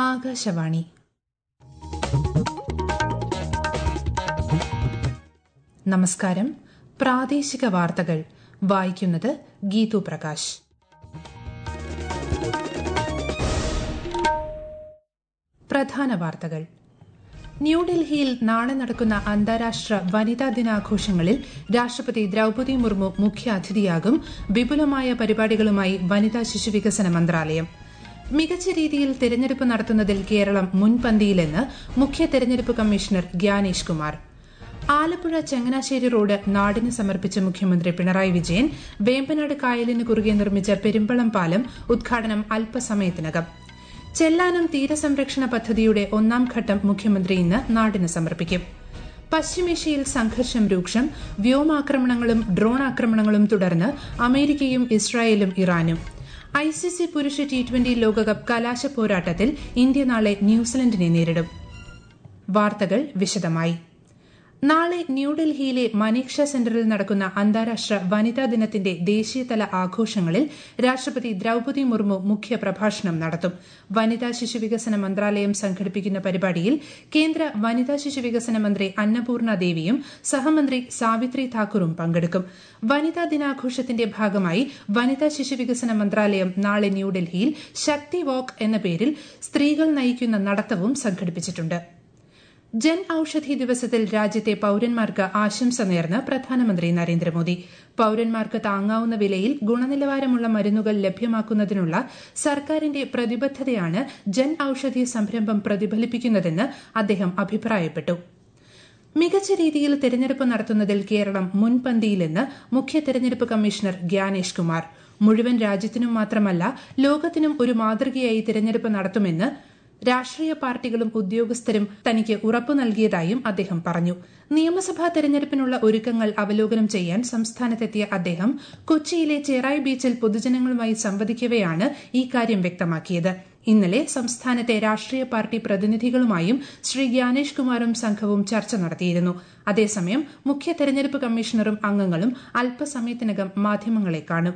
ആകാശവാണി നമസ്കാരം പ്രാദേശിക വാർത്തകൾ വായിക്കുന്നത് ഗീതു പ്രകാശ് പ്രധാന വാർത്തകൾ ന്യൂഡൽഹിയിൽ നാളെ നടക്കുന്ന അന്താരാഷ്ട്ര വനിതാ ദിനാഘോഷങ്ങളിൽ രാഷ്ട്രപതി ദ്രൌപതി മുർമു മുഖ്യാതിഥിയാകും വിപുലമായ പരിപാടികളുമായി വനിതാ ശിശുവികസന മന്ത്രാലയം മികച്ച രീതിയിൽ തെരഞ്ഞെടുപ്പ് നടത്തുന്നതിൽ കേരളം മുൻപന്തിയിലെന്ന് മുഖ്യ തെരഞ്ഞെടുപ്പ് കമ്മീഷണർ ഗ്യാനേഷ് കുമാർ ആലപ്പുഴ ചങ്ങനാശ്ശേരി റോഡ് നാടിന് സമർപ്പിച്ച മുഖ്യമന്ത്രി പിണറായി വിജയൻ വേമ്പനാട് കായലിന് കുറുകെ നിർമ്മിച്ച പെരുമ്പളം പാലം ഉദ്ഘാടനം അല്പസമയത്തിനകം ചെല്ലാനം തീരസംരക്ഷണ പദ്ധതിയുടെ ഒന്നാം ഘട്ടം മുഖ്യമന്ത്രി ഇന്ന് നാടിന് സമർപ്പിക്കും പശ്ചിമേഷ്യയിൽ സംഘർഷം രൂക്ഷം വ്യോമാക്രമണങ്ങളും ഡ്രോൺ ആക്രമണങ്ങളും തുടർന്ന് അമേരിക്കയും ഇസ്രായേലും ഇറാനും ഐസിസി പുരുഷ ടി ട്വന്റി ലോകകപ്പ് കലാശ പോരാട്ടത്തിൽ ഇന്ത്യ നാളെ ന്യൂസിലൻഡിനെ നേരിടും വാർത്തകൾ വിശദമായി നാളെ ന്യൂഡൽഹിയിലെ മനീക്ഷ സെന്ററിൽ നടക്കുന്ന അന്താരാഷ്ട്ര വനിതാ ദിനത്തിന്റെ ദേശീയതല ആഘോഷങ്ങളിൽ രാഷ്ട്രപതി ദ്രൌപതി മുർമു മുഖ്യ പ്രഭാഷണം നടത്തും വനിതാ ശിശുവികസന മന്ത്രാലയം സംഘടിപ്പിക്കുന്ന പരിപാടിയിൽ കേന്ദ്ര വനിതാ ശിശുവികസന മന്ത്രി അന്നപൂർണ ദേവിയും സഹമന്ത്രി സാവിത്രി താക്കൂറും പങ്കെടുക്കും വനിതാ ദിനാഘോഷത്തിന്റെ ഭാഗമായി വനിതാ ശിശുവികസന മന്ത്രാലയം നാളെ ന്യൂഡൽഹിയിൽ ശക്തി വാക്ക് എന്ന പേരിൽ സ്ത്രീകൾ നയിക്കുന്ന നടത്തവും സംഘടിപ്പിച്ചിട്ടുണ്ട് ജൻ ഔഷധി ദിവസത്തിൽ രാജ്യത്തെ പൌരന്മാർക്ക് ആശംസ നേർന്ന് പ്രധാനമന്ത്രി നരേന്ദ്രമോദി പൌരന്മാർക്ക് താങ്ങാവുന്ന വിലയിൽ ഗുണനിലവാരമുള്ള മരുന്നുകൾ ലഭ്യമാക്കുന്നതിനുള്ള സർക്കാരിന്റെ പ്രതിബദ്ധതയാണ് ജൻ ഔഷധി സംരംഭം പ്രതിഫലിപ്പിക്കുന്നതെന്ന് അദ്ദേഹം അഭിപ്രായപ്പെട്ടു മികച്ച രീതിയിൽ തെരഞ്ഞെടുപ്പ് നടത്തുന്നതിൽ കേരളം മുൻപന്തിയിലെന്ന് മുഖ്യ തെരഞ്ഞെടുപ്പ് കമ്മീഷണർ ഗ്യാനേഷ് കുമാർ മുഴുവൻ രാജ്യത്തിനും മാത്രമല്ല ലോകത്തിനും ഒരു മാതൃകയായി തെരഞ്ഞെടുപ്പ് നടത്തുമെന്ന് രാഷ്ട്രീയ പാർട്ടികളും ഉദ്യോഗസ്ഥരും തനിക്ക് ഉറപ്പു നൽകിയതായും അദ്ദേഹം പറഞ്ഞു നിയമസഭാ തെരഞ്ഞെടുപ്പിനുള്ള ഒരുക്കങ്ങൾ അവലോകനം ചെയ്യാൻ സംസ്ഥാനത്തെത്തിയ അദ്ദേഹം കൊച്ചിയിലെ ചേറായി ബീച്ചിൽ പൊതുജനങ്ങളുമായി സംവദിക്കവെയാണ് ഈ കാര്യം വ്യക്തമാക്കിയത് ഇന്നലെ സംസ്ഥാനത്തെ രാഷ്ട്രീയ പാർട്ടി പ്രതിനിധികളുമായും ശ്രീ ഗ്യാനേഷ് കുമാറും സംഘവും ചർച്ച നടത്തിയിരുന്നു അതേസമയം മുഖ്യ തെരഞ്ഞെടുപ്പ് കമ്മീഷണറും അംഗങ്ങളും അല്പസമയത്തിനകം മാധ്യമങ്ങളെ കാണും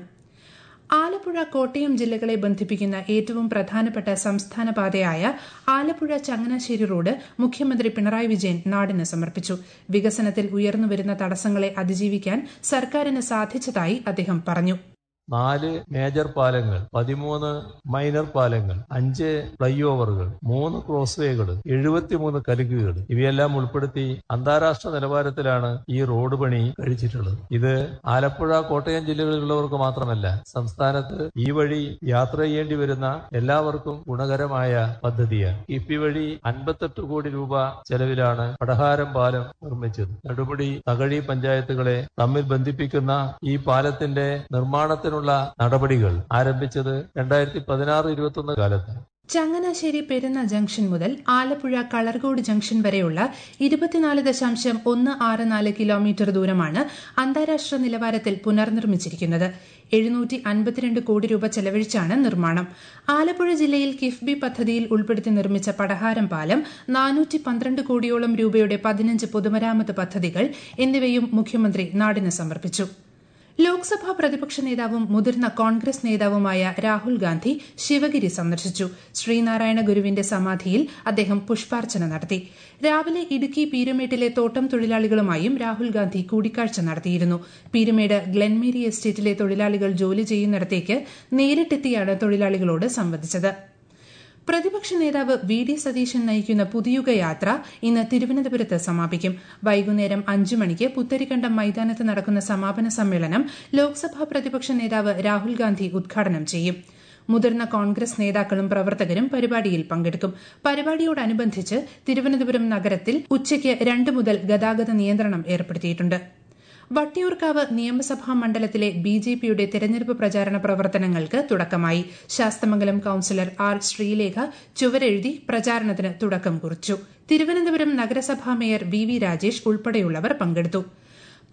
ആലപ്പുഴ കോട്ടയം ജില്ലകളെ ബന്ധിപ്പിക്കുന്ന ഏറ്റവും പ്രധാനപ്പെട്ട സംസ്ഥാന പാതയായ ആലപ്പുഴ ചങ്ങനാശ്ശേരി റോഡ് മുഖ്യമന്ത്രി പിണറായി വിജയൻ നാടിന് സമർപ്പിച്ചു വികസനത്തിൽ ഉയർന്നുവരുന്ന തടസ്സങ്ങളെ അതിജീവിക്കാൻ സർക്കാരിന് സാധിച്ചതായി അദ്ദേഹം പറഞ്ഞു നാല് മേജർ പാലങ്ങൾ പതിമൂന്ന് മൈനർ പാലങ്ങൾ അഞ്ച് ഫ്ലൈ ഓവറുകൾ മൂന്ന് ക്രോസ് വേകൾ എഴുപത്തിമൂന്ന് കലുകുകൾ ഇവയെല്ലാം ഉൾപ്പെടുത്തി അന്താരാഷ്ട്ര നിലവാരത്തിലാണ് ഈ റോഡ് പണി കഴിച്ചിട്ടുള്ളത് ഇത് ആലപ്പുഴ കോട്ടയം ജില്ലകളിലുള്ളവർക്ക് മാത്രമല്ല സംസ്ഥാനത്ത് ഈ വഴി യാത്ര ചെയ്യേണ്ടി വരുന്ന എല്ലാവർക്കും ഗുണകരമായ പദ്ധതിയാണ് കിഫ്ബി വഴി അൻപത്തെട്ട് കോടി രൂപ ചെലവിലാണ് പടഹാരം പാലം നിർമ്മിച്ചത് നെടുമുടി തകഴി പഞ്ചായത്തുകളെ തമ്മിൽ ബന്ധിപ്പിക്കുന്ന ഈ പാലത്തിന്റെ നിർമ്മാണത്തിന് നുള്ള നടപടികൾ ആരംഭിച്ചത് രണ്ടായിരത്തി പതിനാറ് ഇരുപത്തി ഒന്ന് കാലത്ത് ചങ്ങനാശ്ശേരി പെരുന്ന ജംഗ്ഷൻ മുതൽ ആലപ്പുഴ കളർകോട് ജംഗ്ഷൻ വരെയുള്ള ഇരുപത്തിനാല് ദശാംശം ഒന്ന് ആറ് നാല് കിലോമീറ്റർ ദൂരമാണ് അന്താരാഷ്ട്ര നിലവാരത്തിൽ പുനർനിർമ്മിച്ചിരിക്കുന്നത് എഴുന്നൂറ്റി അൻപത്തിരണ്ട് കോടി രൂപ ചെലവഴിച്ചാണ് നിർമ്മാണം ആലപ്പുഴ ജില്ലയിൽ കിഫ്ബി പദ്ധതിയിൽ ഉൾപ്പെടുത്തി നിർമ്മിച്ച പടഹാരം പാലം നാനൂറ്റി പന്ത്രണ്ട് കോടിയോളം രൂപയുടെ പതിനഞ്ച് പൊതുമരാമത്ത് പദ്ധതികൾ എന്നിവയും മുഖ്യമന്ത്രി നാടിന് സമർപ്പിച്ചു ലോക്സഭാ പ്രതിപക്ഷ നേതാവും മുതിർന്ന കോൺഗ്രസ് നേതാവുമായ രാഹുൽ ഗാന്ധി ശിവഗിരി സന്ദർശിച്ചു ശ്രീനാരായണ ഗുരുവിന്റെ സമാധിയിൽ അദ്ദേഹം പുഷ്പാർച്ചന നടത്തി രാവിലെ ഇടുക്കി പീരുമേട്ടിലെ തോട്ടം തൊഴിലാളികളുമായും രാഹുൽ ഗാന്ധി കൂടിക്കാഴ്ച നടത്തിയിരുന്നു പീരുമേട് ഗ്ലെൻമേരി എസ്റ്റേറ്റിലെ തൊഴിലാളികൾ ജോലി ചെയ്യുന്നിടത്തേക്ക് നേരിട്ടെത്തിയാണ് തൊഴിലാളികളോട് സംവദിച്ചത് പ്രതിപക്ഷ നേതാവ് വി ഡി സതീശൻ നയിക്കുന്ന പുതിയുഗ യാത്ര ഇന്ന് തിരുവനന്തപുരത്ത് സമാപിക്കും വൈകുന്നേരം അഞ്ചു മണിക്ക് പുത്തരിക്കണ്ടം മൈതാനത്ത് നടക്കുന്ന സമാപന സമ്മേളനം ലോക്സഭാ പ്രതിപക്ഷ നേതാവ് രാഹുൽ ഗാന്ധി ഉദ്ഘാടനം ചെയ്യും മുതിർന്ന കോൺഗ്രസ് നേതാക്കളും പ്രവർത്തകരും പരിപാടിയിൽ പങ്കെടുക്കും പരിപാടിയോടനുബന്ധിച്ച് തിരുവനന്തപുരം നഗരത്തിൽ ഉച്ചയ്ക്ക് രണ്ട് മുതൽ ഗതാഗത നിയന്ത്രണം ഏർപ്പെടുത്തിയിട്ടുണ്ട് വട്ടിയൂർക്കാവ് നിയമസഭാ മണ്ഡലത്തിലെ ബി ജെ പിയുടെ തെരഞ്ഞെടുപ്പ് പ്രചാരണ പ്രവർത്തനങ്ങൾക്ക് തുടക്കമായി ശാസ്തമംഗലം കൌൺസിലർ ആർ ശ്രീലേഖ ചുവരെഴുതി പ്രചാരണത്തിന് തുടക്കം കുറിച്ചു തിരുവനന്തപുരം നഗരസഭാ മേയർ വി വി രാജേഷ് ഉൾപ്പെടെയുള്ളവർ പങ്കെടുത്തു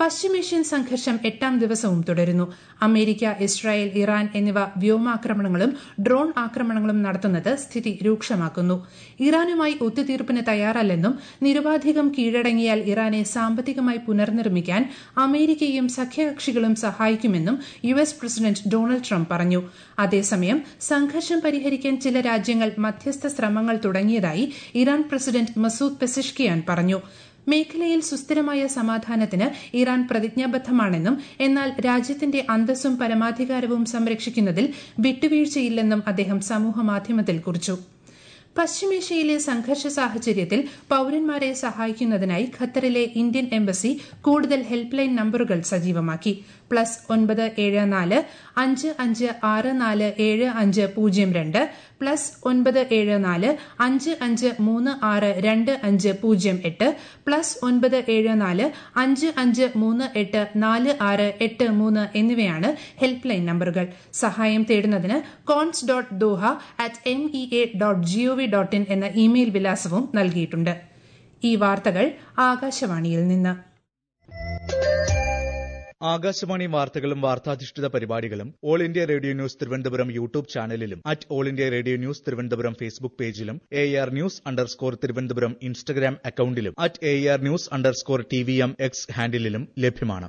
പശ്ചിമേഷ്യൻ സംഘർഷം എട്ടാം ദിവസവും തുടരുന്നു അമേരിക്ക ഇസ്രായേൽ ഇറാൻ എന്നിവ വ്യോമാക്രമണങ്ങളും ഡ്രോൺ ആക്രമണങ്ങളും നടത്തുന്നത് സ്ഥിതി രൂക്ഷമാക്കുന്നു ഇറാനുമായി ഒത്തുതീർപ്പിന് തയ്യാറല്ലെന്നും നിരുപാധികം കീഴടങ്ങിയാൽ ഇറാനെ സാമ്പത്തികമായി പുനർനിർമ്മിക്കാൻ അമേരിക്കയും സഖ്യകക്ഷികളും സഹായിക്കുമെന്നും U S president Donald Trump പറഞ്ഞു അതേസമയം സംഘർഷം പരിഹരിക്കാൻ ചില രാജ്യങ്ങൾ മധ്യസ്ഥ ശ്രമങ്ങൾ തുടങ്ങിയതായി ഇറാൻ പ്രസിഡന്റ് മസൂദ് പെസിഷ്കിയാൻ പറഞ്ഞു മേഖലയിൽ സുസ്ഥിരമായ സമാധാനത്തിന് ഇറാൻ പ്രതിജ്ഞാബദ്ധമാണെന്നും എന്നാൽ രാജ്യത്തിന്റെ അന്തസ്സും പരമാധികാരവും സംരക്ഷിക്കുന്നതിൽ വിട്ടുവീഴ്ചയില്ലെന്നും അദ്ദേഹം സമൂഹമാധ്യമത്തിൽ കുറിച്ചു പശ്ചിമേഷ്യയിലെ സംഘർഷ സാഹചര്യത്തിൽ പൌരന്മാരെ സഹായിക്കുന്നതിനായി ഖത്തറിലെ ഇന്ത്യൻ എംബസി കൂടുതൽ ഹെൽപ്പ് ലൈൻ നമ്പറുകൾ സജീവമാക്കി പ്ലസ് ഒൻപത് ഏഴ് നാല് അഞ്ച് അഞ്ച് ആറ് നാല് ഏഴ് അഞ്ച് പൂജ്യം രണ്ട് പ്ലസ് ഒൻപത് ഏഴ് നാല് അഞ്ച് അഞ്ച് മൂന്ന് ആറ് രണ്ട് അഞ്ച് പൂജ്യം എട്ട് പ്ലസ് ഒൻപത് ഏഴ് നാല് അഞ്ച് അഞ്ച് മൂന്ന് എട്ട് നാല് ആറ് എട്ട് മൂന്ന് എന്നിവയാണ് ഹെൽപ്പ് ലൈൻ നമ്പറുകൾ സഹായം തേടുന്നതിന് cons dot Doha at M E A dot gov dot in എന്ന ഇമെയിൽ വിലാസവും നൽകിയിട്ടുണ്ട് ഈ വാർത്തകൾ ആകാശവാണിയിൽ നിന്ന് ആകാശവാണി വാർത്തകളും വാർത്താധിഷ്ഠിത പരിപാടികളും All India Radio News Thiruvananthapuram YouTube ചാനലിലും at All India Radio News Thiruvananthapuram Facebook പേജിലും A R news underscore Thiruvananthapuram Instagram അക്കൌണ്ടിലും at A R news underscore T V M X ഹാൻഡിലും ലഭ്യമാണ്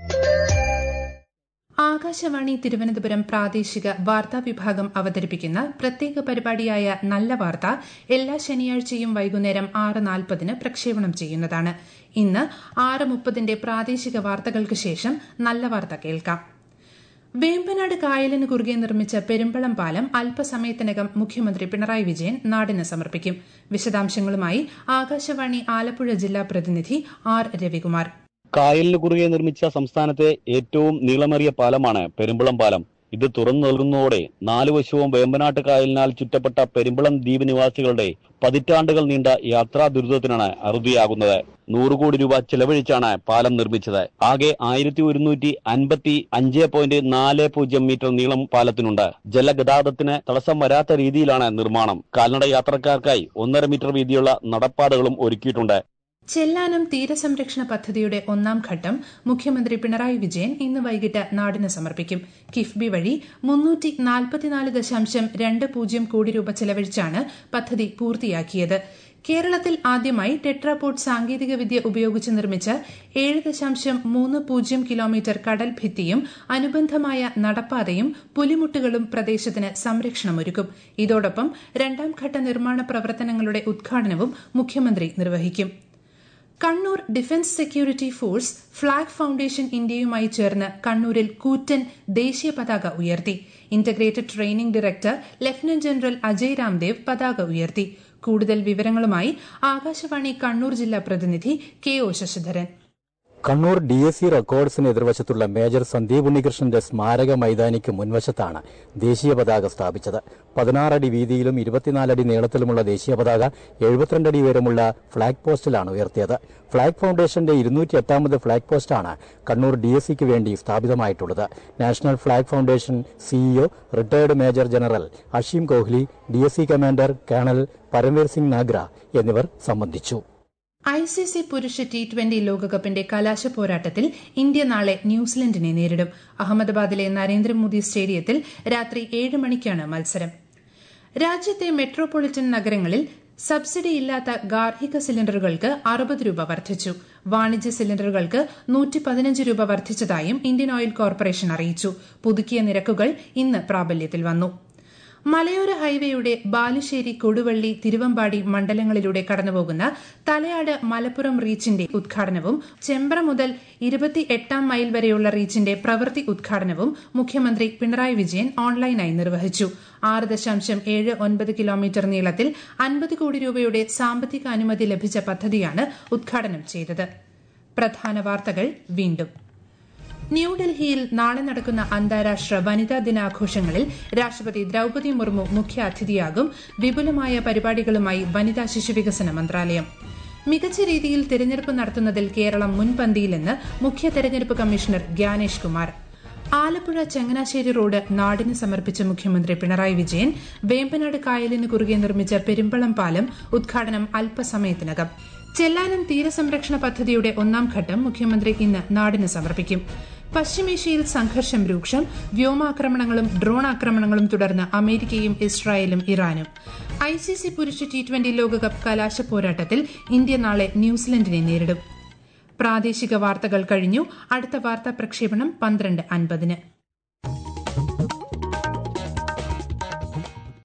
ആകാശവാണി തിരുവനന്തപുരം പ്രാദേശിക വാർത്താ വിഭാഗം അവതരിപ്പിക്കുന്ന പ്രത്യേക പരിപാടിയായ നല്ല വാർത്ത എല്ലാ ശനിയാഴ്ചയും വൈകുന്നേരം ആറ് നാൽപ്പതിന് പ്രക്ഷേപണം ചെയ്യുന്നതാണ് ഇന്ന് ആറ് മുപ്പതിന്റെ പ്രാദേശിക വാർത്തകൾക്ക് ശേഷം നല്ല വാർത്ത കേൾക്കാം വേമ്പനാട് കായലിന് കുറുകെ നിർമ്മിച്ച പെരുമ്പളം പാലം അല്പസമയത്തിനകം മുഖ്യമന്ത്രി പിണറായി വിജയൻ നാടിന് സമർപ്പിക്കും വിശദാംശങ്ങളുമായി ആകാശവാണി ആലപ്പുഴ ജില്ലാ പ്രതിനിധി ആർ രവികുമാർ കായലിന് കുറുകെ നിർമ്മിച്ച സംസ്ഥാനത്തെ ഏറ്റവും നീളമേറിയ പാലമാണ് പെരുമ്പളം പാലം ഇത് തുറന്നു നൽകുന്നതോടെ നാലു വശവും വേമ്പനാട്ട് കായലിനാൽ ചുറ്റപ്പെട്ട പെരുമ്പളം ദ്വീപ് നിവാസികളുടെ പതിറ്റാണ്ടുകൾ നീണ്ട യാത്രാ ദുരിതത്തിനാണ് അറുതിയാകുന്നത് നൂറ് കോടി രൂപ ചെലവഴിച്ചാണ് പാലം നിർമ്മിച്ചത് ആകെ ആയിരത്തി ഒരുന്നൂറ്റി അൻപത്തി അഞ്ച് പോയിന്റ് നാല് പൂജ്യം മീറ്റർ നീളം പാലത്തിനുണ്ട് ജലഗതാഗതത്തിന് തടസ്സം വരാത്ത രീതിയിലാണ് നിർമ്മാണം കാൽനട യാത്രക്കാർക്കായി ഒന്നര മീറ്റർ വീതിയുള്ള നടപ്പാതകളും ഒരുക്കിയിട്ടുണ്ട് ചെല്ലാനം തീരസംരക്ഷണ പദ്ധതിയുടെ ഒന്നാം ഘട്ടം മുഖ്യമന്ത്രി പിണറായി വിജയൻ ഇന്ന് വൈകിട്ട് നാടിന് സമർപ്പിക്കും കിഫ്ബി വഴി മുന്നൂറ്റി നാൽപ്പത്തിനാല് ദശാംശം രണ്ട് പൂജ്യം കോടി രൂപ ചെലവഴിച്ചാണ് പദ്ധതി പൂർത്തിയാക്കിയത് കേരളത്തിൽ ആദ്യമായി ടെട്രാപോഡ് സാങ്കേതികവിദ്യ ഉപയോഗിച്ച് നിർമ്മിച്ച ഏഴ് ദശാംശം മൂന്ന് പൂജ്യം കിലോമീറ്റർ കടൽ ഭിത്തിയും അനുബന്ധമായ നടപ്പാതയും പുലിമുട്ടുകളും പ്രദേശത്തിന് സംരക്ഷണമൊരുക്കും ഇതോടൊപ്പം രണ്ടാം ഘട്ട നിർമ്മാണ പ്രവർത്തനങ്ങളുടെ ഉദ്ഘാടനവും മുഖ്യമന്ത്രി നിർവഹിക്കും Kannur defence security force flag foundation ഇന്ത്യയുമായി ചേർന്ന് കണ്ണൂരിൽ കൂറ്റൻ ദേശീയ പതാക ഉയർത്തി integrated training director lieutenant general Ajay Ramdev പതാക ഉയർത്തി കൂടുതൽ വിവരങ്ങളുമായി ആകാശവാണി കണ്ണൂർ ജില്ലാ പ്രതിനിധി K O Sasidharan Kannur D S C റെക്കോർഡ്സിന് എതിർവശത്തുള്ള മേജർ സന്ദീപ് ഉണ്ണികൃഷ്ണന്റെ സ്മാരക മൈതാനിക്ക് മുൻവശത്താണ് ദേശീയ പതാക സ്ഥാപിച്ചത് പതിനാറടി വീതിയിലും ഇരുപത്തിനാലടി നീളത്തിലുമുള്ള ദേശീയ പതാക എഴുപത്തിരണ്ടടി ഉയരമുള്ള ഫ്ളാഗ് പോസ്റ്റിലാണ് ഉയർത്തിയത് ഫ്ളാഗ് ഫൌണ്ടേഷന്റെ ഇരുന്നൂറ്റി എട്ടാമത് ഫ്ളാഗ് പോസ്റ്റാണ് കണ്ണൂർ ഡി എസ് സിക്ക് വേണ്ടി സ്ഥാപിതമായിട്ടുള്ളത് national flag foundation CEO retired major general Asheem Kohli D S C commander colonel Paramvir Singh Nagra എന്നിവർ സംബന്ധിച്ചു ഐ സി സി പുരുഷ ടി ട്വന്റി ലോകകപ്പിന്റെ കലാശ പോരാട്ടത്തിൽ ഇന്ത്യ നാളെ ന്യൂസിലൻഡിനെ നേരിടും അഹമ്മദാബാദിലെ നരേന്ദ്രമോദി സ്റ്റേഡിയത്തിൽ രാത്രി ഏഴ് മണിക്കാണ് മത്സരം രാജ്യത്തെ മെട്രോപൊളിറ്റൻ നഗരങ്ങളിൽ സബ്സിഡി ഇല്ലാത്ത ഗാർഹിക സിലിണ്ടറുകൾക്ക് അറുപത് രൂപ വർദ്ധിച്ചു വാണിജ്യ സിലിണ്ടറുകൾക്ക് നൂറ്റി പതിനഞ്ച് രൂപ വർദ്ധിച്ചതായും ഇന്ത്യൻ ഓയിൽ കോർപ്പറേഷൻ അറിയിച്ചു പുതുക്കിയ നിരക്കുകൾ ഇന്ന് പ്രാബല്യത്തിൽ വന്നു മലയോര ഹൈവേയുടെ ബാലുശ്ശേരി കൊടുവള്ളി തിരുവമ്പാടി മണ്ഡലങ്ങളിലൂടെ കടന്നുപോകുന്ന തലയാട് മലപ്പുറം റീച്ചിന്റെ ഉദ്ഘാടനവും ചെമ്പ്ര മുതൽ ഇരുപത്തി എട്ടാം മൈൽ വരെയുള്ള റീച്ചിന്റെ പ്രവൃത്തി ഉദ്ഘാടനവും മുഖ്യമന്ത്രി പിണറായി വിജയൻ ഓൺലൈനായി നിർവഹിച്ചു ആറ് ദശാംശം ഏഴ് ഒൻപത് കിലോമീറ്റർ നീളത്തിൽ അൻപത് കോടി രൂപയുടെ സാമ്പത്തിക അനുമതി ലഭിച്ച പദ്ധതിയാണ് ഉദ്ഘാടനം ചെയ്തത് പ്രധാന വാർത്തകൾ വീണ്ടും ന്യൂഡൽഹിയിൽ നാളെ നടക്കുന്ന അന്താരാഷ്ട്ര വനിതാ ദിനാഘോഷങ്ങളിൽ രാഷ്ട്രപതി ദ്രൌപതി മുർമു മുഖ്യ അതിഥിയാകും വിപുലമായ പരിപാടികളുമായി വനിതാ ശിശുവികസന മന്ത്രാലയം മികച്ച രീതിയിൽ തിരഞ്ഞെടുപ്പ് നടത്തുന്നതിൽ കേരളം മുൻപന്തിയിലെന്ന് മുഖ്യ തെരഞ്ഞെടുപ്പ് കമ്മീഷണർ ഗ്യാനേഷ് കുമാർ ആലപ്പുഴ ചങ്ങനാശ്ശേരി റോഡ് നാടിന് സമർപ്പിച്ച മുഖ്യമന്ത്രി പിണറായി വിജയൻ വേമ്പനാട് കായലിന് കുറുകെ നിർമ്മിച്ച പെരുമ്പളം പാലം ഉദ്ഘാടനം അല്പസമയത്തിനകം ചെല്ലാനം തീരസംരക്ഷണ പദ്ധതിയുടെ ഒന്നാം ഘട്ടം മുഖ്യമന്ത്രി ഇന്ന് നാടിന് സമർപ്പിക്കും പശ്ചിമേഷ്യയിൽ സംഘർഷം രൂക്ഷം വ്യോമാക്രമണങ്ങളും ഡ്രോൺ ആക്രമണങ്ങളും തുടർന്ന് അമേരിക്കയും ഇസ്രായേലും ഇറാനും ഐ സി സി പുരുഷ ടി ട്വന്റി ലോകകപ്പ് കലാശ പോരാട്ടത്തിൽ ഇന്ത്യ നാളെ ന്യൂസിലൻഡിനെ നേരിടും പ്രാദേശിക വാർത്തകൾ കഴിഞ്ഞു അടുത്ത വാർത്താ പ്രക്ഷേപണം പന്ത്രണ്ട് അൻപതിന്